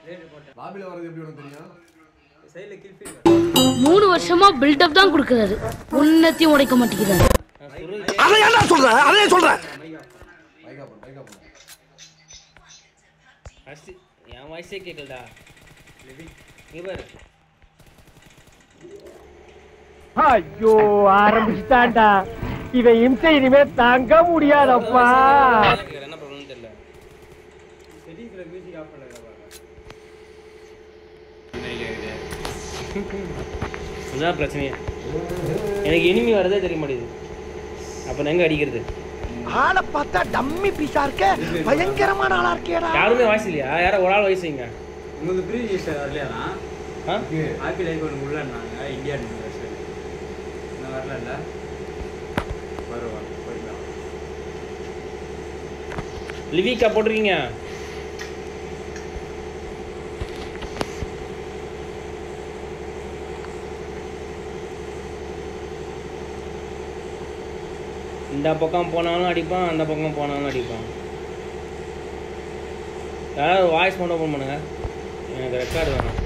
லாபில வரது எப்படி உனக்கு தெரியும் சைடில் கில்ஃபீல் மூணு வருஷமா பில்டப் தான் கொடுக்கறாரு உன்னத்தையும் உடைக்க மாட்டேங்கிறாரு அதை என்ன சொல்ற அதே சொல்றேன் மைக்கா போடு மைக்கா போடு ஃபஸ்ட்டு என் வாய்ஸே கேட்கலடா இங்க பாரு ஐயோ ஆரம்பிச்சுட்டான்டா இவன் இம்சை இனிமே தாங்க முடியாதப்பா கேட்கல என்ன ப்ராப்ளம்னு தெரியல செட்டிங்ஸில் மியூசிக் ஆஃப் பண்ணுறேன் இதுதான் பிரச்சனையே எனக்கு இனிமே வரதே தெரிய மாட்டேங்குது அப்போ நான் எங்க அடிக்கிறது ஆளை பார்த்தா டம்மி பீஸா இருக்க பயங்கரமான ஆளா இருக்கேடா யாருமே வாய்ஸ் இல்லையா யாரோ ஒரு ஆள் வாய்ஸ் வைங்க உங்களுக்கு ப்ரீ ரிஜிஸ்டர் வரலையாண்ணா ஆ ஆப்பிள் ஐஃபோன் உள்ளன்னாங்க இந்தியன் யூனிவர்சிட்டி இன்னும் வரல வருவா போயிடலாம் லிவிக்கா போட்டிருக்கீங்க இந்த பக்கம் போனாலும் அடிப்பான் அந்த பக்கம் போனாலும் அடிப்பான் யாராவது வாய்ஸ் மட்டும் ஓப்பன் பண்ணுங்க எனக்கு ரெக்கார்டு வேணும்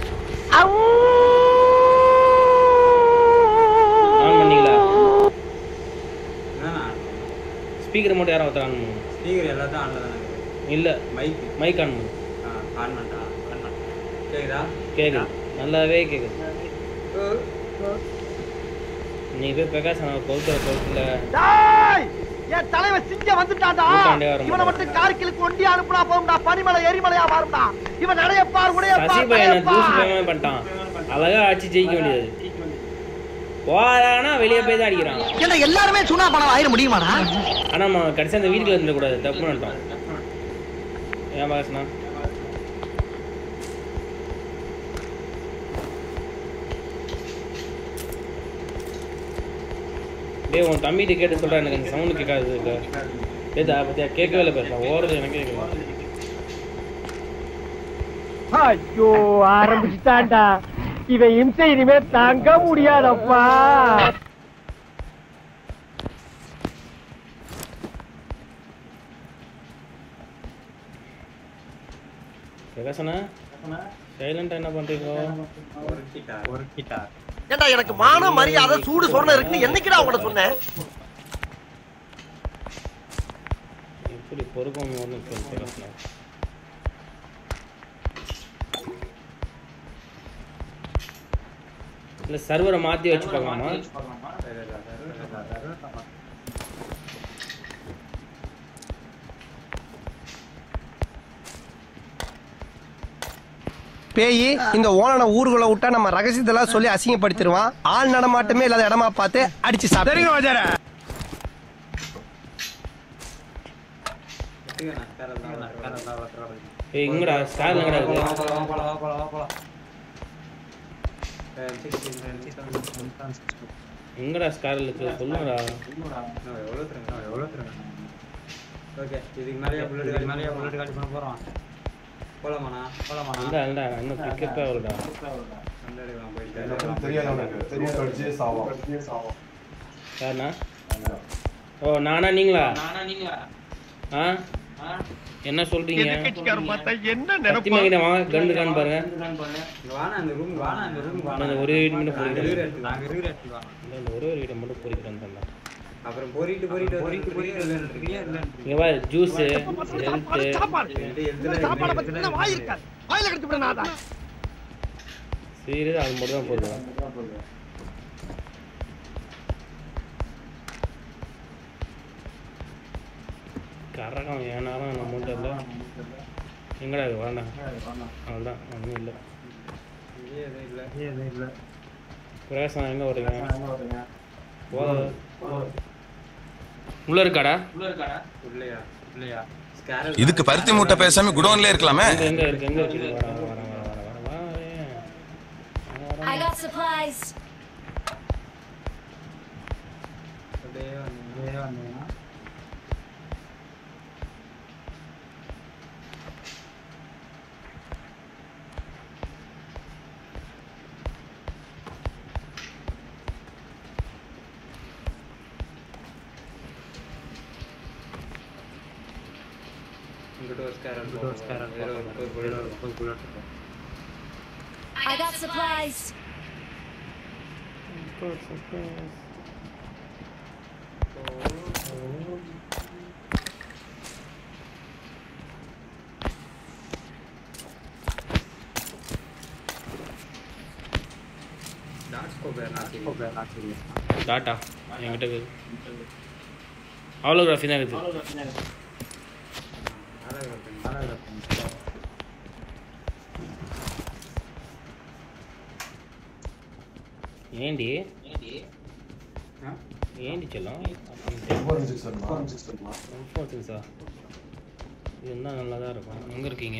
ஆன் பண்ணீங்களா என்னண்ணா ஸ்பீக்கர் மட்டும் யாரும் ஒருத்தர் ஆன் பண்ணுங்க ஸ்பீக்கர் எல்லாத்தையும் ஆன்ல தானே இல்லை மைக் மைக் ஆன் பண்ணு ஆன் பண்ணிட்டா ஆன் பண்ண கேக்குதா கேட்குது நல்லாவே கேட்குது நீ போய் பிரகாஷ் நான் பொறுத்த பொறுத்துல டேய் என் தலைவன் சிங்க வந்துட்டான்டா நூற்றாண்டே வர இவனை மட்டும் கார்கிலுக்கு ஒண்டி அனுப்புனா போகும்டா பனிமலை எரிமலையா மாறும்டா இவன் நடைய பார் உடைய சசி பையனை தூசு பயமே பண்ணிட்டான் அழகா அடிச்சு ஜெயிக்க வேண்டியது போறானா வெளியே போய் தான் அடிக்கிறான் என்ன எல்லாருமே சுனா பணம் ஆயிர முடியுமாடா ஆனா நம்ம கடைசி அந்த வீட்டுல இருந்துடக்கூடாது தப்பு பண்ணிட்டோம் ஏன் பிரகாஷ்ண்ணா டேய் உன் தம்பிகிட்ட கேட்டு சொல்கிறேன் எனக்கு அந்த சவுண்டு கேட்காது இல்லை ஏதா பத்தியா கேட்கவே இல்லை பேசலாம் ஓடுறது எனக்கு கேட்கல ஐயோ ஆரம்பிச்சுட்டான்டா இவன் இம்சை இனிமே தாங்க முடியாதப்பா பிரகாசனா சைலண்டாக என்ன பண்ணுறீங்க ஒரு கிட்டார் ஒரு கிட்டார் ஏண்டா எனக்கு மான மரியாதை சூடு சொன்ன இருக்குன்னு என்னைக்குடா உங்கள்ட்ட சொன்னேன் எப்படி பொறுக்கும் ஒன்று பிரகாசனா இல்லை சர்வரை மாற்றி வச்சு பார்க்கலாமா பேய் இந்த ஓனனை ஊருக்குள்ள விட்டா நம்ம ரகசியத்தெல்லாம் சொல்லி அசிங்கப்படுத்திடுவான் ஆள் நடமாட்டமே இல்லாத இடமா பார்த்து அடிச்சு சாப்பிடுங்க வச்சார ஏய் இங்கடா ஸ்டார் எங்கடா இருக்கு எங்கடா ஸ்டார் இருக்கு சொல்லுங்கடா எவ்வளோ தருங்க எவ்வளோ தருங்க ஓகே இதுக்கு மேலேயே புல்லட் காலி மேலேயே புல்லட் காலி பண்ண போகிறோம் போலாமாண்ணா போலாமாண்ணா இல்லடா இல்லடா இன்னும் பிக்கப் ஆகலடா கண்டெடுக்கலாம் போயிட்டு தெரியாது உனக்கு தெரியும் கடிச்சே சாவம் யாருண்ணா ஓ நானா நீங்களா ஆ என்ன சொல்றீங்க என்ன சத்தியமா கிட்ட வாங்க கண்டு கான் பாருங்க இங்க வாண்ணா இந்த ரூம் வாண்ணா இந்த ரூம் வாண்ணா அந்த ஒரே வீடு மட்டும் நாங்க போரிக்கிறேன் இருக்கிற இடத்துக்கு நாங்க இருக்கிற இடத்துக்கு வாங்க இல்ல, இந்த ஒரே ஒரு வீட்டை மட்டும் போரிக்கிறேன் தந்தா அப்புறம் பொறிட்டு பொறிட்டு பொறிட்டு பொறிட்டு இல்லைன்றியா இல்லைன்றியா இங்க பாரு ஜூஸ் ஹெல்த் சாப்பாடை பத்தி என்ன வாய் இருக்காது வாயில கடிச்சு விட நாதா சீரியஸ் அது மட்டும் தான் போடுவேன் கரகம் ஏனாலும் நம்ம மட்டும் இல்லை எங்கடா இது வேண்டாம் அவ்வளோதான் ஒன்றும் இல்லை இங்கே எதுவும் இல்லை பிரகாசம் எங்கே வரீங்க போத உள்ள இருக்காடா இல்லையா இல்லையா ஸ்கேரல் இதுக்கு பருத்தி மூட்டை பேசாம குடோன்ல இருக்கலாமே எங்க எங்க இருக்கு எங்க இருக்கு வர வர வர வர வர வர வரேன். I got supplies. அப்படியே வந்தீங்க வந்தீங்கன்னா இங்கிட்ட ஒரு ஸ்கேரல் இங்கிட்ட ஒரு ஸ்கேரல் வேற ஒரு புல்லட் இருக்கும் I got supplies. Dot scope வேணா டாட்டா என்கிட்ட இருக்குது ஹாலோகிராஃபி தான் இருக்குது ஏண்டி ஏண்டி செல்லம் இன்ஃபோசிஸா இது என்ன நல்லா தான் இருக்கும் எங்கே இருக்கீங்க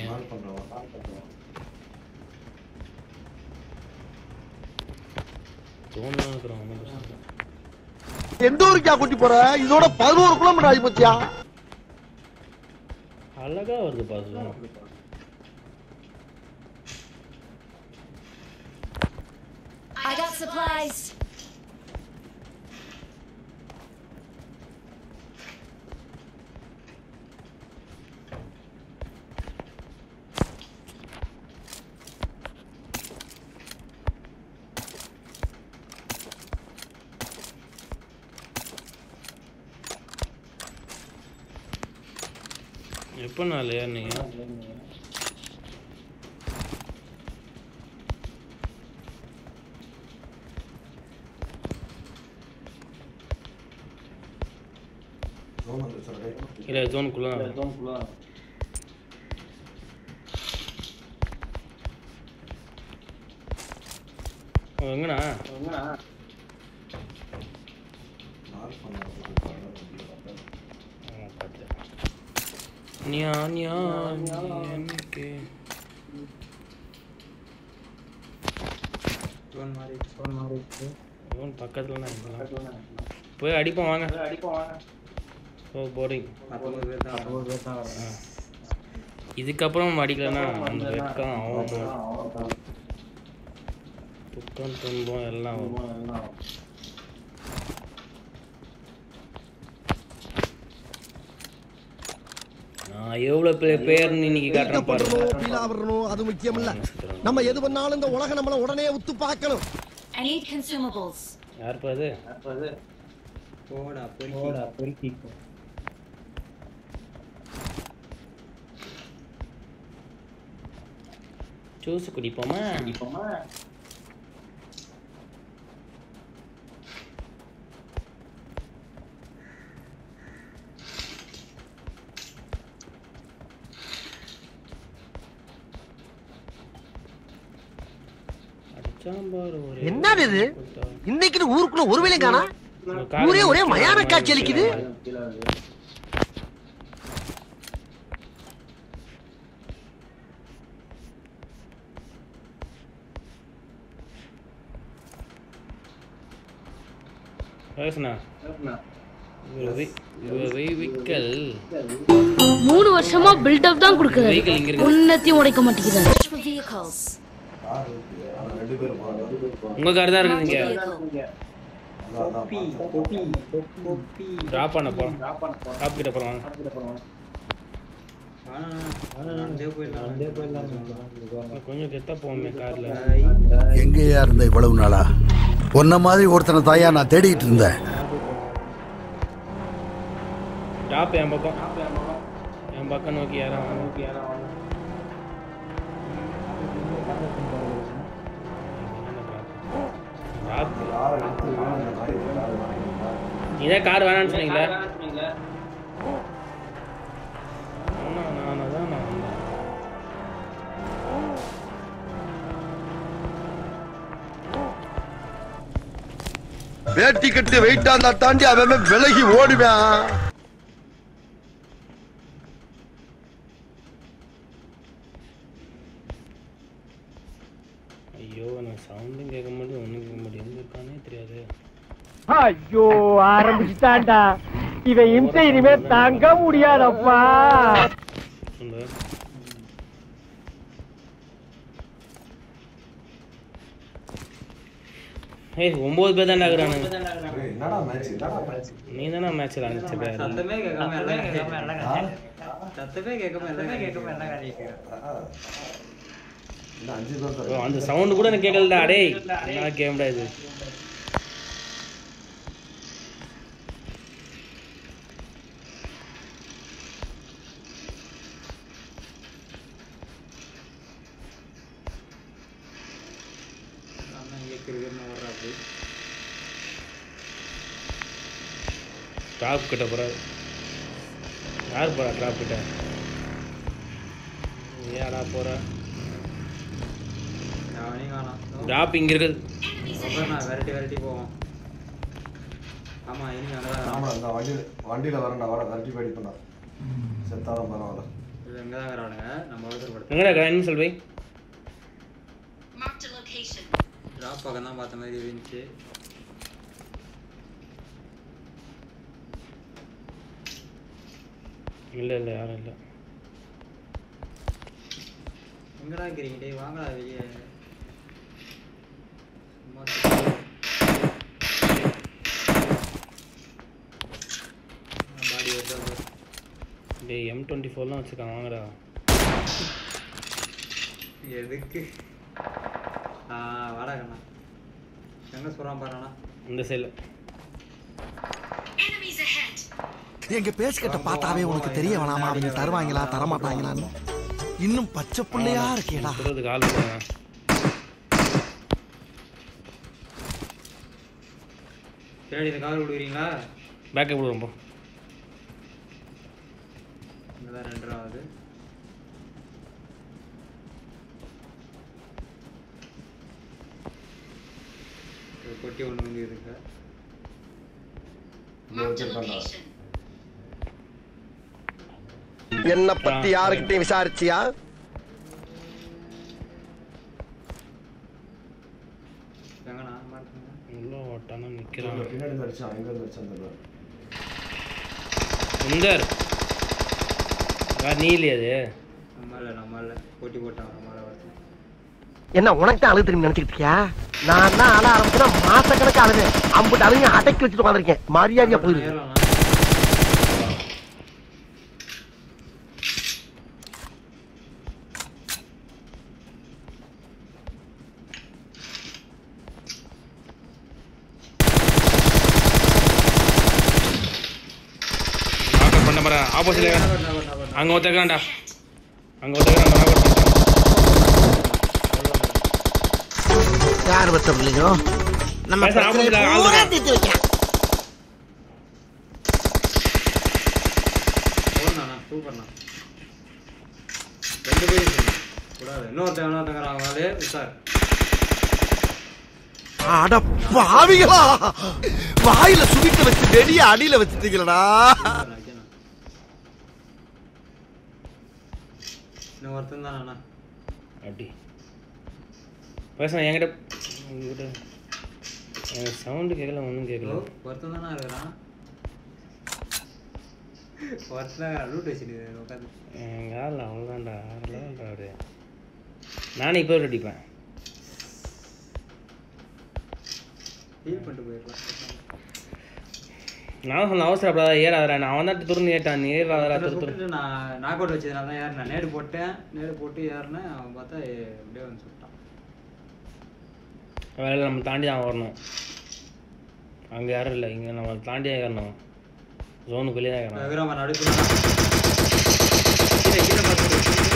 தோணுதான் இருக்கிறோம் ஒன்றும் பிரச்சனை இல்லை. எந்த ஊருக்கா கூட்டி போற இதோட பதினோரு கிலோமீட்டர் ஆகி போச்சியா அழகா வருது பாத்து I got supplies. எப்போ நாள் ஏறினீங்க இல்லை ஜோனுக்குள்ள எங்கண்ணா ஆ, பார்த்தேன். ஞா, ஞா, எனக்கு. ஸ்டோன் மாதிரி ஸ்டோன் மாதிரி இவன் பக்கத்துல தான் இருக்கலாம். போய் அடிப்போம் வாங்க ஸோ போரிங் பத்தொன்பது பேர் தான் பத்தொன்பது பேர் தான் வரும் இதுக்கப்புறம் அடிக்கலன்னா அந்த வெக்கம் அவன் துக்கம் துன்பம் எல்லாம் வரும் நான் எவ்வளோ பெரிய பேர்னு இன்னைக்கு காட்டுறேன் பாருங்க பீலா வரணும் அது முக்கியம் இல்ல நம்ம எது பண்ணாலும் இந்த உலகம் நம்மள உடனே உத்து பார்க்கணும் I need consumables. யாருப்பா அது போடா போடா பொறுக்கி ஜூஸ் குடிப்போமா குடிப்போமா அடிச்சாம்பார் ஒரு என்னது இது இன்னைக்கு ஊருக்குள்ள ஒரு வேலையும் காணா ஊரே ஒரே மயான காட்சி அளிக்குது பேசுனா வெஹிக்கல் மூணு வருஷமா பில்டப் தான் கொடுக்குறாரு வெஹிக்கல் இங்க இருக்கு உன்னத்தையும் உடைக்க மாட்டேங்கிறாரு Search for vehicles. ரெண்டு பேரும் உங்க கார் தான் இருக்குதுங்க Vehicle. டிராப் பண்ண போலாம் டாப் கிட்ட போலாம் இன்னும் கொஞ்சம் கெத்தா போவோமே கார்ல எங்கேயா இருந்த இவ்வளவு நாளா உன்ன மாதிரி ஒருத்தனை தாயா நான் தேடிட்டு இருந்தேன் டாப் என் பக்கம் என் பக்கம் நோக்கி யாரும் நோக்கி யாரும் இதான் கார் வேணாம்னு சொன்னீங்களே ஆமா, நானு தான் நான் வந்தேன். வேட்டி கட்டி வெயிட்டா இருந்தா தாண்டி அவன் விலகி ஓடுவேன் ஐயோ எனக்கு சவுண்டும் கேட்க மாட்டேன் ஒன்றும் கேட்க மாட்டேன் எங்க இருக்கானே தெரியாது ஐயோ ஆரம்பிச்சுட்டான்டா இவன் இம்சை இனிமே தாங்க முடியாதப்பா சொல்லு ஏய் ஒன்பது பேர் தான் இருக்கிறானுங்க என்னடா மேட்ச் என்னடா மேட்ச் நீ தானே மேட்ச்சில் அனுப்பிச்ச பேர் சத்தமே கேட்காம எல்லாம் கேட்காம எல்லாம் சத்தமே கேட்காம எல்லாமே கேட்காம எல்லாம் காரியம் இன்னும் அஞ்சு தான் bro, தரேன் அந்த சவுண்டு கூட எனக்கு கேட்கலடா டேய் என்ன கேம்டா இது அண்ணா இங்கே கிரிக்கெட்னு வர்றா அப்படி ட்ராப் கிட்ட போற யார் போறா ட்ராப் கிட்ட நீ யாரா போற அவனையும் காணோம் ட்ராப் இங்க இருக்குது அப்புறம் நான் விரட்டி விரட்டி போவோம் ஆமா இனி அங்கே ஆமா இந்த வண்டியில வண்டியில வரேன்டா வர விரட்டி படி பண்ணா செத்தாலும் பரவாயில்ல இது எங்கே தான் இருக்கிறானுங்க நம்ம அவசரப்படுத்த எங்கடா கிராண்ட் சொல்வை Marked a location. ட்ராப் பக்கம் தான் பார்த்த மாதிரி இருந்துச்சு இல்ல இல்ல யாரும் இல்ல எங்கடா இருக்கிறீங்க டேய் வாங்கடா வெளியே சும்மா பாடி வருதா டேய் எம் டுவெண்ட்டி ஃபோர்லாம் வச்சுருக்காங்க வாங்கடா எதுக்கு ஆ வாடா கண்ணா எங்கே சொல்கிறான் பாருண்ணா இந்த சைடில் Enemies ahead. எங்க பேசிக்கிட்ட பார்த்தாவே உனக்கு தெரிய வேணாமா அவங்க தருவாங்களா தரமாட்டாங்களான்னு இன்னும் பச்சை பிள்ளையா இருக்கேடா சொல்கிறதுக்கு ஆள் இருக்காங்க பின்னாடி இந்த கார் விடுவீங்களா பேக்கப் விடுவோம் போ இங்கே தான் ரெண்டாவது ஒரு கொட்டி ஒன்று வந்து இருக்கு இங்க வச்சிருக்கான்டா என்ன பத்தி யாருக்கிட்டையும் விசாரிச்சியா எங்கண்ணா மாட்டுங்க உள்ள ஓட்டானா இவங்க நிற்கிறான் பின்னாடி இருந்து அடிச்சான் எங்க இருந்து அடிச்சான் தெரியல சுந்தர் வேறு நீ இல்லையா அது நம்ம இல்லை நம்ம இல்லை போட்டி போட்டான் நம்ம இல்லை வருது என்ன உனக்கு தான் அழுது திரும்பி நினைச்சுக்கிட்டு இருக்கியா நான் தான் அழ ஆரம்பிச்சுனா மாசக்கணக்கு அழுவேன் அம்புட்டு அழுகையும் அடக்கி வச்சுட்டு உட்காந்துருக்கேன் மரியாதையா போயிருக்கு ஏறலாம் நாக்கர் பண்ண போகிறேன் ஆப்போசிட்டில் அங்கே ஒருத்தக்காண்டா அங்கே ஒருத்தக்காண்டா நாக்கர் யார் பத்த பிள்ளைங்க நம்ம பேச ஆப்போசிட்ல ஆள் பூரா இருக்கான். தீர்த்து வைக்க போடணா சூப்பர்ண்ணா ரெண்டு பேர் இருக்கணும். கூடாது இன்னொருத்தன் இன்னொருத்தங்கிறான் அவங்களே உஷார் அட பாவிகளா வாயில சுவிக்க வச்சு வெடிய அடியில வச்சுட்டீங்களடா சூப்பர்ண்ணா, வைக்கணும். இன்னும் ஒருத்தன் தானண்ணா அப்படி பேசுகிறேன் என்கிட்ட உங்ககிட்ட எனக்கு சவுண்டு கேட்கல ஒன்றும் கேட்கல ஒருத்தன் தானே இருக்கிறான் ஒருத்தன் ரூட் வச்சுட்டு உட்காந்து எங்கள் ஆள் அவ்வளோதான்டா அவ்வளோதான்டா அவரு நானே இப்போ அடிப்பேன் ஃபீல் பண்ணிட்டு போயிடலாம் நான் சொன்ன அவசரப்படாத ஏறாதடா நான் அவன் தான் துருந்து ஏட்டான் நீ ஏறாதடா ஒருத்தனை துரு துரு சுட்டுட்டு நான் நாக் அவுட் வச்சதுனால தான் ஏறினேன் நேடு போட்டேன் நேடு போட்டு ஏறினேன் அவன் பார்த்தா அப்படியே வந்து சுட்டான் வேலை நம்ம தாண்டி தான் வரணும் அங்கே யாரும் இல்லை இங்கே நம்ம தாண்டி தான் ஏறணும் ஜோனுக்குள்ளேயே தான் ஏறணும் விராம நடுப்புல கீழே கீழே பார்த்து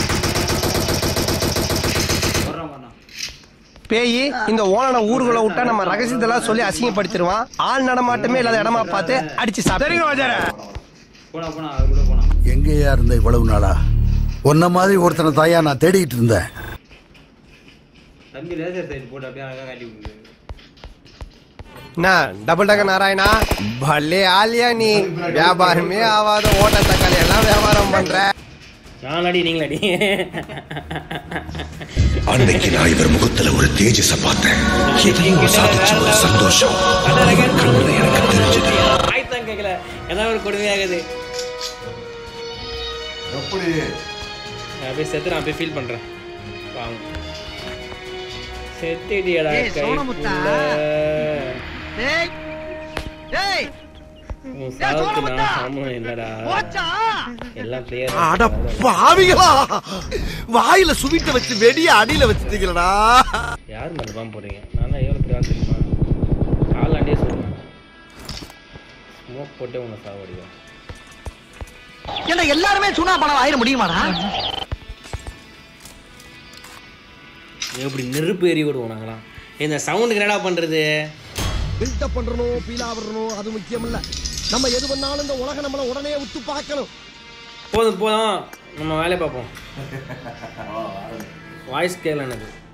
வர்றான் பண்ணான் பேய் இந்த ஓனனை ஊருக்குள்ள விட்டா நம்ம ரகசியத்தெல்லாம் சொல்லி அசிங்கப்படுத்திடுவான் ஆள் நடமாட்டமே இல்லாத இடமா பார்த்து அடிச்சு சாப்பிடுங்க போனா போனா அதுக்குள்ள போனான் எங்கேயா இருந்த இவ்வளவு நாளா உன்ன மாதிரி ஒருத்தனை தாயா நான் தேடிட்டு இருந்தேன் தம்பி லேசர் சைடு போட்டு அப்படியே அழகா காட்டி விடுது என்ன டபுள் டக்க நாராயணா பல்லே ஆலியா நீ வியாபாரமே ஆகாத ஓட்ட தக்காளி எல்லாம் வியாபாரம் பண்ற நான் அடி நீங்கள அடி அன்னைக்கு நான் இவர் முகத்துல ஒரு தேஜஸ பார்த்தேன் எதையும் சாதிச்ச ஒரு சந்தோஷம் கண்ணுல எனக்கு தெரிஞ்சது ஆய்த்தான் கேட்கல ஏதாவது ஒரு கொடுமையாகுது எப்படி நான் அப்படியே செத்து நான் அப்படியே ஃபீல் பண்ணுறேன் வாங்க செத்துடியடா ஏய், சோனமுத்தா. கைப்புள்ள டேய் டேய் உன் சாவுக்கு நான் சமம் இல்லடா எல்லாம் பிளேயர் அட பாவிகளா வாயில சுவிட்ட வச்சு வெடிய அடியில வச்சுட்டீங்களடா யார் மேல பாம்பு போடுறீங்க நான் எவ்வளோ பெரிய ஆள் தெரியுமா காலாண்டே சொல்லுவேன் ஸ்மோக் போட்டே உன்னை சாவடியும் ஏன்னா எல்லாருமே சுனா பணம் ஆயிட முடியுமாடா எப்படி நெருப்பு எறி விடுவோம் நாங்களாம் இந்த சவுண்டுக்கு என்னடா பண்றது பில்டப் பண்றணும் பீலா விடணும் அது முக்கியம் இல்ல நம்ம எது பண்ணாலும் இந்த உலகம் நம்மள உடனே உத்து பார்க்கணும் போதும் போதும் நம்ம வேலையை பார்ப்போம் வாய்ஸ் கேட்கல எனக்கு